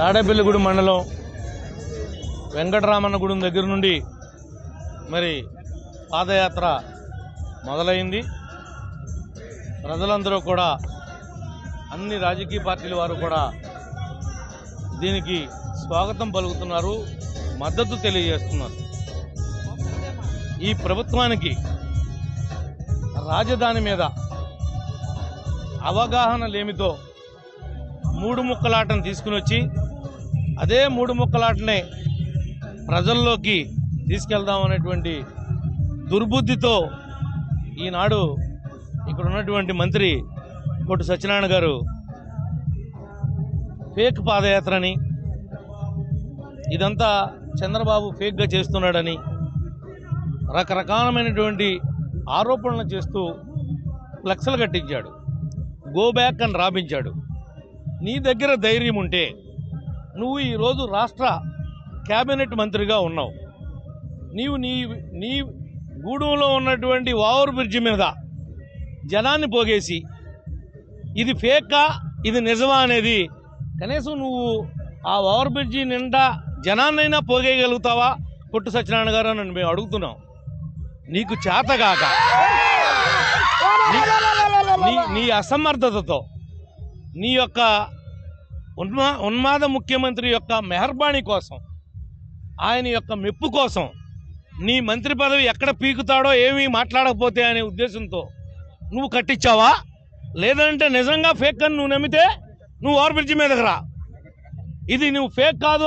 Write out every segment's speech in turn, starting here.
తాడేపల్లిగూడెం మండలం వెంకటరామన్నగూడెం దగ్గర నుండి మరి పాదయాత్ర మొదలైంది ప్రజలందరూ కూడా అన్ని రాజకీయ పార్టీల వారు కూడా దీనికి స్వాగతం పలుకుతున్నారు మద్దతు తెలియజేస్తున్నారు ఈ ప్రభుత్వానికి రాజధాని మీద అవగాహన లేమితో మూడు ముక్కలాటను తీసుకుని వచ్చి అదే మూడు ముక్కలాటనే ప్రజల్లోకి తీసుకెళ్దాం అనేటువంటి దుర్బుద్ధితో ఈనాడు ఇక్కడ ఉన్నటువంటి మంత్రి కొట్టు సత్యనారాయణ గారు ఫేక్ పాదయాత్రని ఇదంతా చంద్రబాబు ఫేక్గా చేస్తున్నాడని రకరకాలమైనటువంటి ఆరోపణలు చేస్తూ ఫ్లెక్స్లు కట్టించాడు గో బ్యాక్ అని రాపించాడు నీ దగ్గర ధైర్యం ఉంటే నువ్వు ఈరోజు రాష్ట్ర కేబినెట్ మంత్రిగా ఉన్నావు నీవు నీ నీ గూడెంలో ఉన్నటువంటి ఓవర్ బ్రిడ్జి మీద జనాన్ని పోగేసి ఇది ఫేకా ఇది నిజమా అనేది కనీసం నువ్వు ఆ ఓవర్ బ్రిడ్జి నిండా జనాన్నైనా పోగేయగలుగుతావా పొట్టు సత్యనారాయణ గారు అని మేము అడుగుతున్నాం నీకు చేతగాక నీ- నీ నీ అసమర్థతతో నీ యొక్క ఉన్మా ఉన్మాద ముఖ్యమంత్రి యొక్క మెహర్బాణి కోసం ఆయన యొక్క మెప్పు కోసం నీ మంత్రి పదవి ఎక్కడ పీకుతాడో ఏమీ మాట్లాడకపోతే అనే ఉద్దేశంతో నువ్వు కట్టించావా లేదంటే నిజంగా ఫేక్ అని నువ్వు నమ్మితే నువ్వు ఓవర్ బ్రిడ్జి మీదకి రా ఇది నువ్వు ఫేక్ కాదు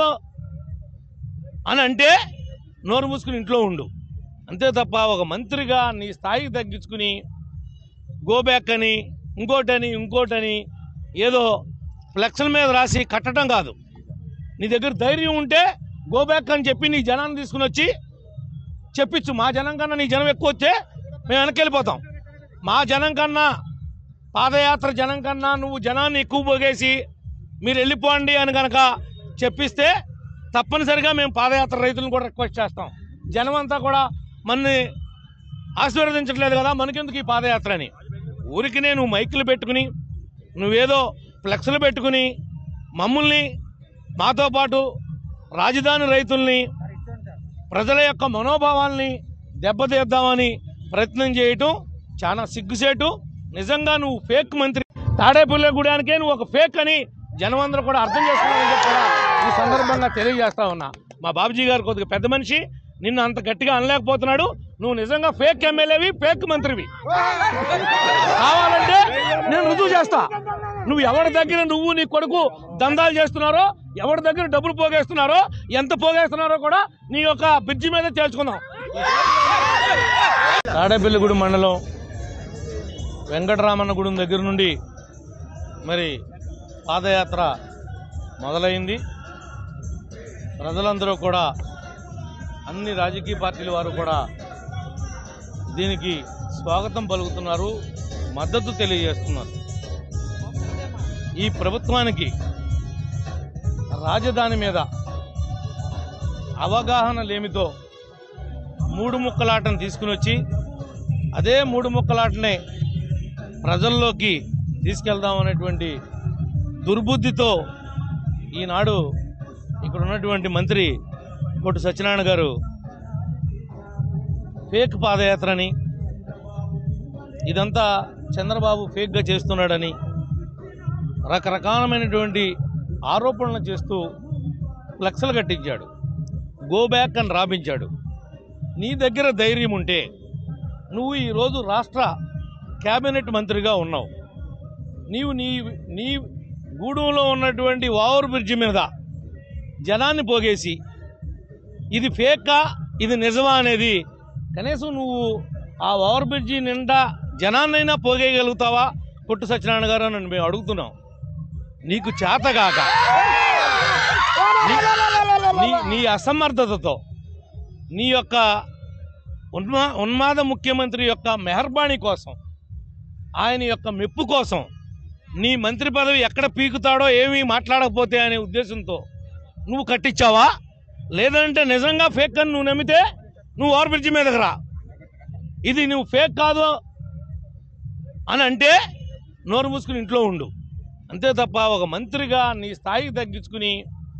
అని అంటే నోరు మూసుకుని ఇంట్లో ఉండు అంతే తప్ప ఒక మంత్రిగా నీ స్థాయికి తగ్గించుకుని గోబ్యాక్ అని ఇంకోటని ఇంకోటని ఏదో ఫ్లెక్స్ల మీద రాసి కట్టడం కాదు నీ దగ్గర ధైర్యం ఉంటే గోబ్యాక్ అని చెప్పి నీ జనాన్ని తీసుకుని వచ్చి చెప్పించు మా జనం కన్నా నీ జనం ఎక్కువ వచ్చే మేము వెనక్కి వెళ్ళిపోతాం మా జనం కన్నా పాదయాత్ర జనం కన్నా నువ్వు జనాన్ని ఎక్కువ పోగేసి మీరు వెళ్ళిపోండి అని కనుక చెప్పిస్తే తప్పనిసరిగా మేము పాదయాత్ర రైతులను కూడా రిక్వెస్ట్ చేస్తాం జనం అంతా కూడా మనని ఆశీర్వదించట్లేదు కదా మనకెందుకు ఈ పాదయాత్ర అని ఊరికి నేను మైకులు పెట్టుకుని నువ్వేదో ఫ్లెక్స్లు పెట్టుకుని మమ్మల్ని మాతో పాటు రాజధాని రైతుల్ని ప్రజల యొక్క మనోభావాల్ని దెబ్బతీద్దామని ప్రయత్నం చేయటం చాలా సిగ్గుసేటు నిజంగా నువ్వు ఫేక్ మంత్రి తాడేపల్లి గుడానికే నువ్వు ఒక ఫేక్ అని జనమందరూ కూడా అర్థం చేసుకున్నారని చెప్పి కూడా ఈ సందర్భంగా తెలియజేస్తా ఉన్నా మా బాబుజీ గారు కొద్దిగా పెద్ద మనిషి నిన్ను అంత గట్టిగా అనలేకపోతున్నాడు నువ్వు నిజంగా ఫేక్ ఎమ్మెల్యేవి ఫేక్ మంత్రివి కావాలంటే నేను రుజువు చేస్తా నువ్వు ఎవరి దగ్గర నువ్వు నీ కొడుకు దందాలు చేస్తున్నారో ఎవరి దగ్గర డబ్బులు పోగేస్తున్నారో ఎంత పోగేస్తున్నారో కూడా నీ యొక్క బ్రిడ్జి మీద తేల్చుకుందాం తాడేపల్లిగూడెం మండలం వెంకటరామన్నగూడెం దగ్గర నుండి మరి పాదయాత్ర మొదలైంది ప్రజలందరూ కూడా అన్ని రాజకీయ పార్టీల వారు కూడా దీనికి స్వాగతం పలుకుతున్నారు మద్దతు తెలియజేస్తున్నారు ఈ ప్రభుత్వానికి రాజధాని మీద అవగాహన లేమితో మూడు ముక్కలాటను తీసుకుని వచ్చి అదే మూడు ముక్కలాటనే ప్రజల్లోకి తీసుకెళ్దాం అనేటువంటి దుర్బుద్ధితో ఈనాడు ఇక్కడ ఉన్నటువంటి మంత్రి కొట్టు సత్యనారాయణ గారు ఫేక్ పాదయాత్రని ఇదంతా చంద్రబాబు ఫేక్గా చేస్తున్నాడని రకరకాలమైనటువంటి ఆరోపణలు చేస్తూ ఫ్లెక్స్లు కట్టించాడు గో బ్యాక్ అని రాపించాడు నీ దగ్గర ధైర్యం ఉంటే నువ్వు ఈరోజు రాష్ట్ర కేబినెట్ మంత్రిగా ఉన్నావు నీవు నీ నీ గూడెంలో ఉన్నటువంటి ఓవర్ బ్రిడ్జి మీద జనాన్ని పోగేసి ఇది ఫేకా ఇది నిజమా అనేది కనీసం నువ్వు ఆ ఓవర్ బ్రిడ్జి నిండా జనాన్నైనా పోగేయగలుగుతావా పొట్టు సత్యనారాయణ గారు అని మేము అడుగుతున్నాం నీకు చేతగాక నీ- నీ నీ అసమర్థతతో నీ యొక్క ఉన్మా ఉన్మాద ముఖ్యమంత్రి యొక్క మెహర్బాణి కోసం ఆయన యొక్క మెప్పు కోసం నీ మంత్రి పదవి ఎక్కడ పీకుతాడో ఏమీ మాట్లాడకపోతే అనే ఉద్దేశంతో నువ్వు కట్టించావా లేదంటే నిజంగా ఫేక్ అని నువ్వు నమ్మితే నువ్వు ఓవర్ బ్రిడ్జి మీదకి రా ఇది నువ్వు ఫేక్ కాదు అని అంటే నోరు మూసుకుని ఇంట్లో ఉండు అంతే తప్ప ఒక మంత్రిగా నీ స్థాయికి తగ్గించుకుని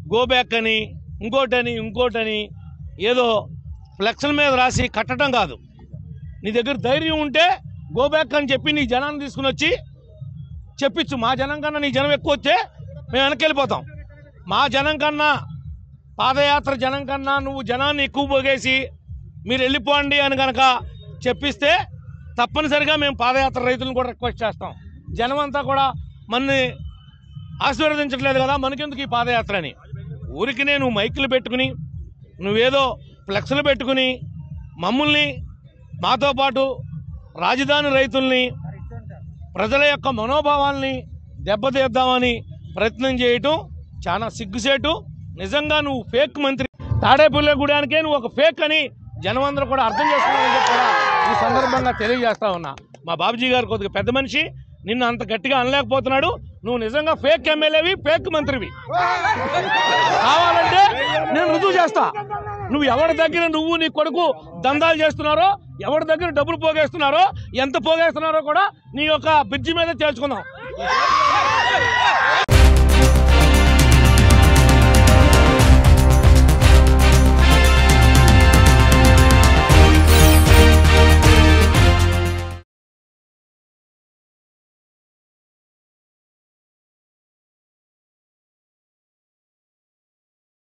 గో బ్యాక్ అని ఇంకోటని ఇంకోటని ఏదో ఫ్లెక్స్ల మీద రాసి కట్టడం కాదు నీ దగ్గర ధైర్యం ఉంటే గో బ్యాక్ అని చెప్పి నీ జనాన్ని తీసుకుని వచ్చి చెప్పించు మా జనం కన్నా నీ జనం ఎక్కువ వస్తే మేము వెనకెళ్ళిపోతాం మా జనం కన్నా పాదయాత్ర జనం కన్నా నువ్వు జనాన్ని ఎక్కువ పోగేసి మీరు వెళ్ళిపోండి అని కనుక చెప్పిస్తే తప్పనిసరిగా మేము పాదయాత్ర రైతులను కూడా రిక్వెస్ట్ చేస్తాం జనం అంతా కూడా మనని ఆశీర్వదించట్లేదు కదా మనకెందుకు ఈ పాదయాత్ర అని ఊరికి నేను మైకులు పెట్టుకుని నువ్వేదో ఫ్లెక్స్లు పెట్టుకుని మమ్మల్ని మాతో పాటు రాజధాని రైతుల్ని ప్రజల యొక్క మనోభావాల్ని దెబ్బతీద్దామని ప్రయత్నం చేయటం చాలా సిగ్గుసేటు నిజంగా నువ్వు ఫేక్ మంత్రి తాడేపల్లి గుడానికే నువ్వు ఒక ఫేక్ అని జనమందరూ కూడా అర్థం చేసుకున్నారని చెప్పి కూడా ఈ సందర్భంగా తెలియజేస్తా ఉన్నా మా బాబుజీ గారు కొద్దిగా పెద్ద మనిషి నిన్ను అంత గట్టిగా అనలేకపోతున్నాడు నువ్వు నిజంగా ఫేక్ ఎమ్మెల్యేవి ఫేక్ మంత్రివి కావాలంటే నేను రుజువు చేస్తా నువ్వు ఎవరి దగ్గర నువ్వు నీ కొడుకు దందాలు చేస్తున్నారో ఎవరి దగ్గర డబ్బులు పోగేస్తున్నారో ఎంత పోగేస్తున్నారో కూడా నీ యొక్క బ్రిడ్జి మీద తేల్చుకుందాం